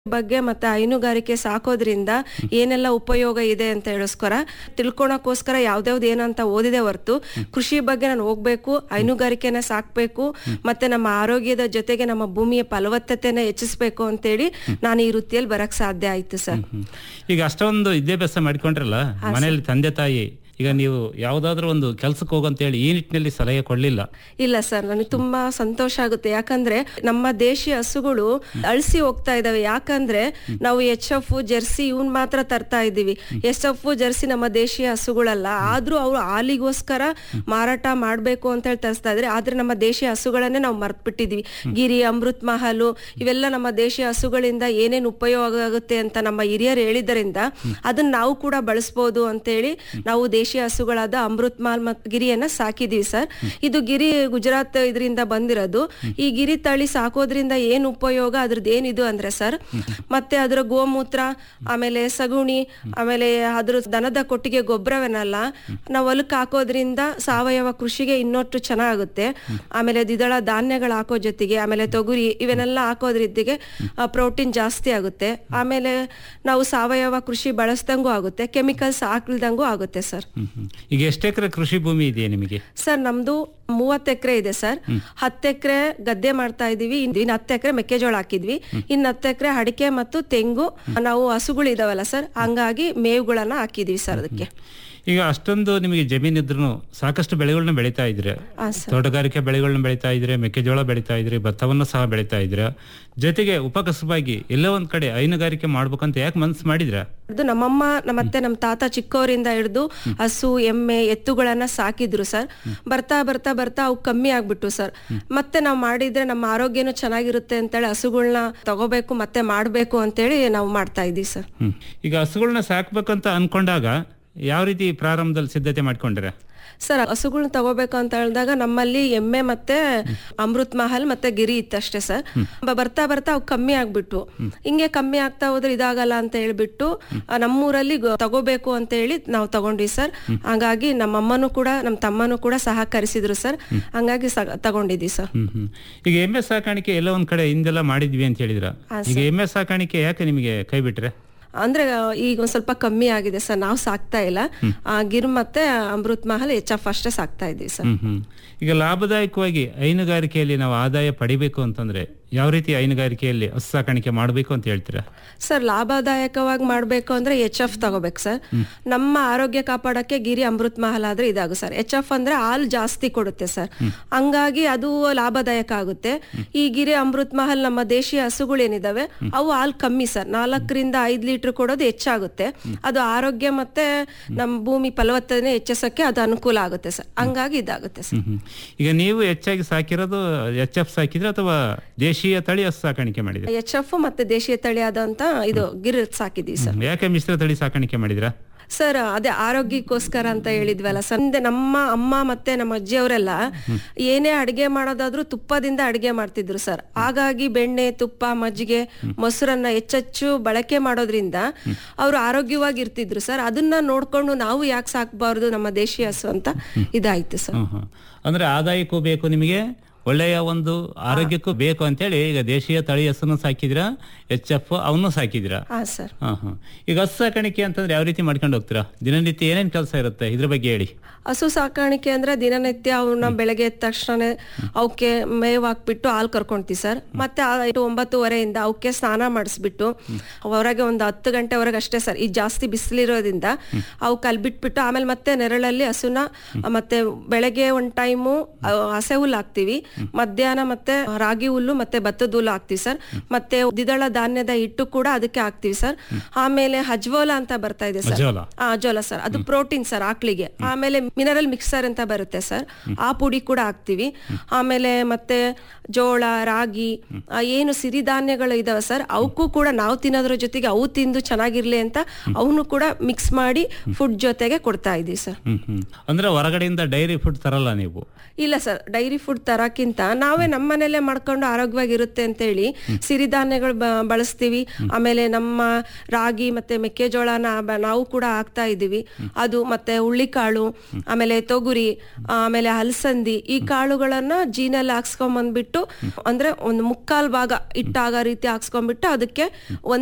ಬಗ್ಗೆ ಮತ್ತೆ ಹೈನುಗಾರಿಕೆ ಸಾಕೋದ್ರಿಂದ ಏನೆಲ್ಲ ಉಪಯೋಗ ಇದೆ ಅಂತ ಹೇಳೋಸ್ಕರ ತಿಳ್ಕೊಳಕ್ಕೋಸ್ಕರ ಯಾವ್ದಾವ್ದು ಏನಂತ ಓದಿದೆ ಹೊರ್ತು ಕೃಷಿ ಬಗ್ಗೆ ನಾನು ಹೋಗ್ಬೇಕು ಹೈನುಗಾರಿಕೆನ ಸಾಕ್ಬೇಕು ಮತ್ತೆ ನಮ್ಮ ಆರೋಗ್ಯದ ಜೊತೆಗೆ ನಮ್ಮ ಭೂಮಿಯ ಫಲವತ್ತತೆನ ಹೆಚ್ಚಿಸ್ಬೇಕು ಅಂತೇಳಿ ನಾನು ಈ ವೃತ್ತಿಯಲ್ಲಿ ಬರಕ್ ಸಾಧ್ಯ ಆಯ್ತು ಸರ್ ಹ್ಮ್. ಈಗ ಅಷ್ಟೊಂದು ವಿದ್ಯಾಭ್ಯಾಸ ಮಾಡ್ಕೊಂಡ್ರಲ್ಲ ಮನೆಯಲ್ಲಿ ತಂದೆ ತಾಯಿ ಈಗ ನೀವು ಯಾವ್ದಾದ್ರು ಒಂದು ಕೆಲ್ಸಕ್ಕೆ ಹೋಗಂತೇಳಿ ಈ ನಿಟ್ಟಿನಲ್ಲಿ ಸಲಹೆ ಕೊಡ್ಲಿಲ್ಲ ಇಲ್ಲ ಸರ್ ನನಗೆ ತುಂಬಾ ಸಂತೋಷ ಆಗುತ್ತೆ ಯಾಕಂದ್ರೆ ನಮ್ಮ ದೇಶೀಯ ಹಸುಗಳು ಅಳಿಸಿ ಹೋಗ್ತಾ ಇದಾವೆ ಯಾಕಂದ್ರೆ ನಾವು ಎಚ್ ಎಫ್ ಜೆರ್ಸಿ ಇವನ್ ಮಾತ್ರ ತರ್ತಾ ಇದೀವಿ ಎಚ್ ಎಫ್ ಜೆರ್ಸಿ ನಮ್ಮ ದೇಶೀಯ ಹಸುಗಳಲ್ಲ ಆದ್ರೂ ಅವ್ರು ಹಾಲಿಗೋಸ್ಕರ ಮಾರಾಟ ಮಾಡ್ಬೇಕು ಅಂತ ಹೇಳಿ ತರಿಸ್ತಾ ಇದ್ರೆ ಆದ್ರೆ ನಮ್ಮ ದೇಶೀಯ ಹಸುಗಳನ್ನೇ ನಾವು ಮರ್ತ್ ಬಿಟ್ಟಿದೀವಿ ಗಿರಿ ಅಮೃತ್ ಮಹಲು ಇವೆಲ್ಲ ನಮ್ಮ ದೇಶೀಯ ಹಸುಗಳಿಂದ ಏನೇನು ಉಪಯೋಗ ಆಗುತ್ತೆ ಅಂತ ನಮ್ಮ ಹಿರಿಯರು ಹೇಳಿದ್ದರಿಂದ ಅದನ್ನ ನಾವು ಕೂಡ ಬಳಸ್ಬೋದು ಅಂತೇಳಿ ನಾವು ದೇಶೀಯ ಹಸುಗಳಾದ ಅಮೃತ್ ಮಾಲ್ ಮತ್ತು ಗಿರಿಯನ್ನ ಸಾಕಿದೀವಿ ಸರ್ ಇದು ಗಿರಿ ಗುಜರಾತ್ ಇದರಿಂದ ಬಂದಿರೋದು ಈ ಗಿರಿ ತಳಿ ಸಾಕೋದ್ರಿಂದ ಏನ್ ಉಪಯೋಗ ಅದ್ರದ್ದು ಏನಿದು ಅಂದ್ರೆ ಸರ್ ಮತ್ತೆ ಅದರ ಗೋಮೂತ್ರ ಆಮೇಲೆ ಸಗುಣಿ ಆಮೇಲೆ ಅದ್ರ ದನದ ಕೊಟ್ಟಿಗೆ ಗೊಬ್ಬರವನ್ನೆಲ್ಲ ನಾವು ಹೊಲಕ್ಕೆ ಹಾಕೋದ್ರಿಂದ ಸಾವಯವ ಕೃಷಿಗೆ ಇನ್ನೊಟ್ಟು ಚೆನ್ನಾಗುತ್ತೆ ಆಮೇಲೆ ದ್ವಿದಳ ಧಾನ್ಯಗಳು ಹಾಕೋ ಜೊತೆಗೆ ಆಮೇಲೆ ತೊಗರಿ ಇವನ್ನೆಲ್ಲ ಹಾಕೋದ್ರಿದ್ದಿಗೆ ಪ್ರೋಟೀನ್ ಜಾಸ್ತಿ ಆಗುತ್ತೆ ಆಮೇಲೆ ನಾವು ಸಾವಯವ ಕೃಷಿ ಬಳಸ್ದಂಗೂ ಆಗುತ್ತೆ ಕೆಮಿಕಲ್ಸ್ ಹಾಕ್ಲ್ದಂಗೂ ಆಗುತ್ತೆ ಸರ್ ಹ್ಮ್, ಹ್ಮ್. ಈಗ ಎಷ್ಟು ಎಕರೆ ಕೃಷಿ ಭೂಮಿ ಇದೆಯಾ ನಿಮಗೆ ಸರ್ ನಮ್ದು ಮೂವತ್ತು ಎಕರೆ ಇದೆ ಸರ್ ಹತ್ತು ಎಕರೆ ಗದ್ದೆ ಮಾಡ್ತಾ ಇದೀವಿ ಇನ್ನು ಹತ್ತು ಎಕರೆ ಮೆಕ್ಕೆಜೋಳ ಹಾಕಿದ್ವಿ ಇನ್ನು ಹತ್ತು ಎಕರೆ ಅಡಿಕೆ ಮತ್ತು ತೆಂಗು ನಾವು ಹಸುಗಳು ಇದಾವಲ್ಲ ಸರ್ ಹಂಗಾಗಿ ಮೇವುಗಳನ್ನ ಹಾಕಿದೀವಿ ಸರ್ ಅದಕ್ಕೆ ಈಗ ಅಷ್ಟೊಂದು ನಿಮಗೆ ಜಮೀನಿದ್ರು ಸಾಕಷ್ಟು ಬೆಳೆಗಳನ್ನ ಬೆಳೀತಾ ಇದ್ರೆ ಹಾ ಸರ್ ತೋಟಗಾರಿಕೆ ಬೆಳೆಗಳನ್ನ ಬೆಳೀತಾ ಇದ್ರೆ ಮೆಕ್ಕೆಜೋಳ ಬೆಳೀತಾ ಇದ್ರಿ ಭತ್ತವನ್ನು ಸಹ ಬೆಳೀತಾ ಇದ್ರ ಜೊತೆಗೆ ಉಪಕಸಬಾಗಿ ಎಲ್ಲೋ ಒಂದ್ ಕಡೆ ಹೈನುಗಾರಿಕೆ ಮಾಡ್ಬೇಕಂತ ಯಾಕೆ ಮನ್ಸು ಮಾಡಿದ್ರ ಅದು ನಮ್ಮಮ್ಮ ನಮ್ಮತ್ತೆ ನಮ್ಮ ತಾತ ಚಿಕ್ಕವರಿಂದ ಹಿಡಿದು ಹಸು ಎಮ್ಮೆ ಎತ್ತುಗಳನ್ನ ಸಾಕಿದ್ರು ಸರ್ ಬರ್ತಾ ಬರ್ತಾ ಬರ್ತಾ ಅವು ಕಮ್ಮಿ ಆಗ್ಬಿಟ್ಟು ಸರ್ ಮತ್ತೆ ನಾವು ಮಾಡಿದ್ರೆ ನಮ್ಮ ಆರೋಗ್ಯನೂ ಚೆನ್ನಾಗಿರುತ್ತೆ ಅಂತೇಳಿ ಹಸುಗಳನ್ನ ತಗೋಬೇಕು ಮತ್ತೆ ಮಾಡ್ಬೇಕು ಅಂತೇಳಿ ನಾವು ಮಾಡ್ತಾ ಇದೀವಿ ಸರ್ ಹ್ಮ್ ಈಗ ಹಸುಗಳನ್ನ ಸಾಕ್ಬೇಕಂತ ಅನ್ಕೊಂಡಾಗ ಯಾವ ರೀತಿ ಪ್ರಾರಂಭದಲ್ಲಿ ಸಿದ್ಧತೆ ಮಾಡ್ಕೊಂಡ್ರೆ ಸರ್ ಹಸುಗಳನ್ನ ತಗೋಬೇಕು ಅಂತ ಹೇಳಿದಾಗ ನಮ್ಮಲ್ಲಿ ಎಮ್ಮೆ ಮತ್ತೆ ಅಮೃತ್ ಮಹಲ್ ಮತ್ತೆ ಗಿರಿ ಇತ್ತಷ್ಟೇ ಸರ್ ಬ- ಬರ್ತಾ ಬರ್ತಾ ಅವು ಕಮ್ಮಿ ಆಗ್ಬಿಟ್ಟು ಹಿಂಗೆ ಕಮ್ಮಿ ಆಗ್ತಾ ಹೋದ್ರೆ ಇದಾಗಲ್ಲ ಅಂತ ಹೇಳ್ಬಿಟ್ಟು ಆ, ನಮ್ಮೂರಲ್ಲಿ ಗೊ- ತಗೋಬೇಕು ಅಂತ ಹೇಳಿ ನಾವು ತಗೊಂಡ್ವಿ ಸರ್ ಹಾಗಾಗಿ ನಮ್ಮ ಅಮ್ಮನೂ ಕೂಡ ನಮ್ಮ ತಮ್ಮನೂ ಕೂಡ ಸಹಕರಿಸಿದ್ರು ಸರ್ ಹಂಗಾಗಿ ಸ- ತಗೊಂಡಿದ್ವಿ ಸರ್ ಹ್ಮ್ ಹ್ಮ್ ಈಗ ಎಮ್ಮೆ ಸಾಕಾಣಿಕೆ ಎಲ್ಲ ಒಂದ್ ಕಡೆ ಹಿಂದೆಲ್ಲ ಮಾಡಿದ್ವಿ ಅಂತ ಹೇಳಿದ್ರ ಈಗ ಎಮ್ಮೆ ಸಾಕಾಣಿಕೆ ಯಾಕೆ ನಿಮಗೆ ಕೈ ಬಿಟ್ರೆ ಅಂದ್ರೆ ಆ, ಈಗ ಒಂದ್ ಸ್ವಲ್ಪ ಕಮ್ಮಿ ಆಗಿದೆ ಸರ್ ನಾವು ಸಾಕ್ತಾ ಇಲ್ಲ ಆ, ಗಿರ್ ಮತ್ತೆ ಅಮೃತ್ ಮಹಲ್ ಎಚ್ ಎಫ್ ಅಷ್ಟೇ ಸಾಕ್ತಾ ಇದೀವಿ ಸರ್ ಹ್ಮ್ ಹ್ಮ್ ಈಗ ಲಾಭದಾಯಕವಾಗಿ ಹೈನುಗಾರಿಕೆಯಲ್ಲಿ ನಾವು ಆದಾಯ ಪಡಿಬೇಕು ಅಂತಂದ್ರೆ ಯಾವ ರೀತಿ ಹೈನುಗಾರಿಕೆಯಲ್ಲಿ ಹಸು ಸಾಕಾಣಿಕೆ ಮಾಡಬೇಕು ಅಂತ ಹೇಳ್ತೀರಾ ಸರ್ ಲಾಭದಾಯಕವಾಗಿ ಮಾಡ್ಬೇಕು ಅಂದ್ರೆ ಎಚ್ ಎಫ್ ತಗೋಬೇಕು ಸರ್ ನಮ್ಮ ಆರೋಗ್ಯ ಕಾಪಾಡಕ್ಕೆ ಗಿರಿ ಅಮೃತ್ ಮಹಲ್ ಆದ್ರೆ ಇದಾಗು ಸರ್ ಎಚ್ ಎಫ್ ಅಂದ್ರೆ ಹಾಲು ಜಾಸ್ತಿ ಕೊಡುತ್ತೆ ಸರ್ ಹಂಗಾಗಿ ಅದು ಲಾಭದಾಯಕ ಆಗುತ್ತೆ ಈ ಗಿರಿ ಅಮೃತ್ ಮಹಲ್ ನಮ್ಮ ದೇಶೀಯ ಹಸುಗಳೇನಿದಾವೆ ಅವು ಹಾಲು ಕಮ್ಮಿ ಸರ್ ನಾಲ್ಕರಿಂದ ಐದ್ ಲೀಟರ್ ಕೊಡೋದು ಹೆಚ್ಚಾಗುತ್ತೆ ಅದು ಆರೋಗ್ಯ ಮತ್ತೆ ನಮ್ಮ ಭೂಮಿ ಫಲವತ್ತತೆ ಹೆಚ್ಚಿಸಕ್ಕೆ ಅದು ಅನುಕೂಲ ಆಗುತ್ತೆ ಸರ್ ಹಂಗಾಗಿ ಇದಾಗುತ್ತೆ ಸರ್ ಹ್ಮ್ ಹ್ಮ್. ಈಗ ನೀವು ಹೆಚ್ಚಾಗಿ ಸಾಕಿರೋದು ಎಚ್ ಎಫ್ ಸಾಕಿದ್ರೆ ಅಥವಾ ದೇಶೀಯ ತಳಿ ಹಸು ಸಾಕಾಣಿಕೆ ಮಾಡಿದ್ರೆ ಎಚ್ ಎಫ್ ಮತ್ತೆ ದೇಶೀಯ ತಳಿ ಆದಂತ ಇದು ಗಿರ್ ಸಾಕಿದೀವಿ ಸರ್ ಯಾಕೆ ಮಿಶ್ರ ತಳಿ ಸಾಕಾಣಿಕೆ ಮಾಡಿದ್ರಾ ಸರ್ ಅದೇ ಆರೋಗ್ಯಕ್ಕೋಸ್ಕರ ಅಂತ ಹೇಳಿದ್ವಲ್ಲ ಸರ್ ಹಿಂದೆ ನಮ್ಮ ಅಮ್ಮ ಮತ್ತೆ ನಮ್ಮ ಅಜ್ಜಿಯವರೆಲ್ಲ ಏನೇ ಅಡಿಗೆ ಮಾಡೋದಾದ್ರೂ ತುಪ್ಪದಿಂದ ಅಡಿಗೆ ಮಾಡ್ತಿದ್ರು ಸರ್ ಹಾಗಾಗಿ ಬೆಣ್ಣೆ ತುಪ್ಪ ಮಜ್ಜಿಗೆ ಮೊಸರನ್ನ ಹೆಚ್ಚೆಚ್ಚು ಬಳಕೆ ಮಾಡೋದ್ರಿಂದ ಅವರು ಆರೋಗ್ಯವಾಗಿ ಇರ್ತಿದ್ರು ಸರ್ ಅದನ್ನ ನೋಡ್ಕೊಂಡು ನಾವು ಯಾಕೆ ಸಾಕ್ಬಾರ್ದು ನಮ್ಮ ದೇಶೀಯ ಹಸು ಅಂತ ಇದಾಯ್ತು ಸರ್ ಹ್ಮ್ ಹ್ಮ್. ಅಂದ್ರೆ ಆದಾಯಕ್ಕೂ ಬೇಕು ನಿಮಗೆ ಒಳ್ಳೆಯ ಒಂದು ಆರೋಗ್ಯಕ್ಕೂ ಬೇಕು ಅಂತೇಳಿ ಈಗ ದೇಶೀಯ ತಳಿ ಹಸನ್ನು ಸಾಕಿದಿರಾ ಎಚ್ ಎಫ್ ಅವನು ಸಾಕಿದಿರಾ ಹಾ ಸರ್ ಹಾ ಹಾ ಈಗ ಹಸು ಸಾಕಾಣಿಕೆ ಅಂತಂದ್ರೆ ಯಾವ ರೀತಿ ಮಾಡ್ಕೊಂಡು ಹೋಗ್ತೀರಾ ದಿನನಿತ್ಯ ಏನೇನ್ ಕೆಲಸ ಇರುತ್ತೆ ಇದ್ರ ಬಗ್ಗೆ ಹೇಳಿ ಹಸು ಸಾಕಾಣಿಕೆ ಅಂದ್ರೆ ದಿನನಿತ್ಯ ಅವನ್ನ ಬೆಳಗ್ಗೆ ಎದ್ದ ತಕ್ಷಣ ಅವಕ್ಕೆ ಮೇವ್ ಹಾಕ್ಬಿಟ್ಟು ಹಾಲು ಕರ್ಕೊಂತೀವಿ ಸರ್ ಮತ್ತೆ ಆ ಐದು ಒಂಬತ್ತುವರೆಯಿಂದ ಅವಕ್ಕೆ ಸ್ನಾನ ಮಾಡಿಸ್ಬಿಟ್ಟು ಹೊರಗೆ ಒಂದು ಹತ್ತು ಗಂಟೆವರೆಗೆ ಅಷ್ಟೇ ಸರ್ ಈ ಜಾಸ್ತಿ ಬಿಸಿಲಿರೋದ್ರಿಂದ ಅವಕ್ಕೆ ಅಲ್ಲಿ ಬಿಟ್ಬಿಟ್ಟು ಆಮೇಲೆ ಮತ್ತೆ ನೆರಳಲ್ಲಿ ಹಸುನ ಮತ್ತೆ ಬೆಳಗ್ಗೆ ಒಂದು ಟೈಮು ಹಸೆ ಹುಲ್ಲು ಹಾಕ್ತಿವಿ ಮಧ್ಯಾಹ್ನ ಮತ್ತೆ ರಾಗಿ ಹುಲ್ಲು ಮತ್ತೆ ಭತ್ತದ ಹುಲ್ಲು ಹಾಕ್ತಿವಿ ಸರ್ ಮತ್ತೆ ದ್ವಿದಳ ಧಾನ್ಯದ ಹಿಟ್ಟು ಕೂಡ ಅದಕ್ಕೆ ಹಾಕ್ತಿವಿ ಸರ್ ಆಮೇಲೆ ಹಜ್ವೋಲ ಅಂತ ಬರ್ತಾ ಇದೆ ಸರ್ ಅಜೋಲ ಆ ಅಜೋಲ ಸರ್ ಅದು ಪ್ರೋಟೀನ್ ಸರ್ ಆಕ್ಳಿಗೆ ಆಮೇಲೆ ಮಿನರಲ್ ಮಿಕ್ಸರ್ ಅಂತ ಬರುತ್ತೆ ಸರ್ ಆ ಪುಡಿ ಕೂಡ ಹಾಕ್ತಿವಿ ಆಮೇಲೆ ಮತ್ತೆ ಜೋಳ ರಾಗಿ ಆ ಏನು ಸಿರಿಧಾನ್ಯಗಳು ಇದಾವೆ ಸರ್ ಅವಕ್ಕೂ ಕೂಡ ನಾವು ತಿನ್ನೋದ್ರ ಜೊತೆಗೆ ಅವು ತಿಂದು ಚೆನ್ನಾಗಿರ್ಲಿ ಅಂತ ಅವನು ಕೂಡ ಮಿಕ್ಸ್ ಮಾಡಿ ಫುಡ್ ಜೊತೆಗೆ ಕೊಡ್ತಾ ಇದೀವಿ ಸರ್ ಹ್ಮ್ ಹ್ಮ್ ಅಂದ್ರೆ ಹೊರಗಡೆಯಿಂದ ಡೈರಿ ಫುಡ್ ತರಲ್ಲ ನೀವು ಇಲ್ಲ ಸರ್ ಡೈರಿ ಫುಡ್ ತರಕ್ಕೆ ತಿನ್ನೋದಕ್ಕಿಂತ ನಾವೇ ನಮ್ಮ ಮನೇಲೆ ಮಾಡ್ಕೊಂಡು ಆರೋಗ್ಯವಾಗಿರುತ್ತೆ ಅಂತೇಳಿ ಸಿರಿಧಾನ್ಯಗಳು ಬ- ಬಳಸ್ತೀವಿ ಆಮೇಲೆ ನಮ್ಮ ರಾಗಿ ಮತ್ತೆ ಮೆಕ್ಕೆಜೋಳನ ಬ- ನಾವು ಕೂಡ ಹಾಕ್ತಾ ಇದೀವಿ ಅದು ಮತ್ತೆ ಹುಳ್ಳಿಕಾಳು ಆಮೇಲೆ ತೊಗುರಿ ಆಮೇಲೆ ಹಲಸಂದಿ ಈ ಕಾಳುಗಳನ್ನ ಜೀನಲ್ಲಿ ಹಾಕ್ಸ್ಕೊಂಡ್ ಬಂದ್ಬಿಟ್ಟು ಅಂದ್ರೆ ಒಂದು ಮುಕ್ಕಾಲ್ ಭಾಗ ಇಟ್ಟಾಗ ರೀತಿ ಹಾಕ್ಸ್ಕೊಂಡ್ಬಿಟ್ಟು ಅದಕ್ಕೆ ಒಂದ್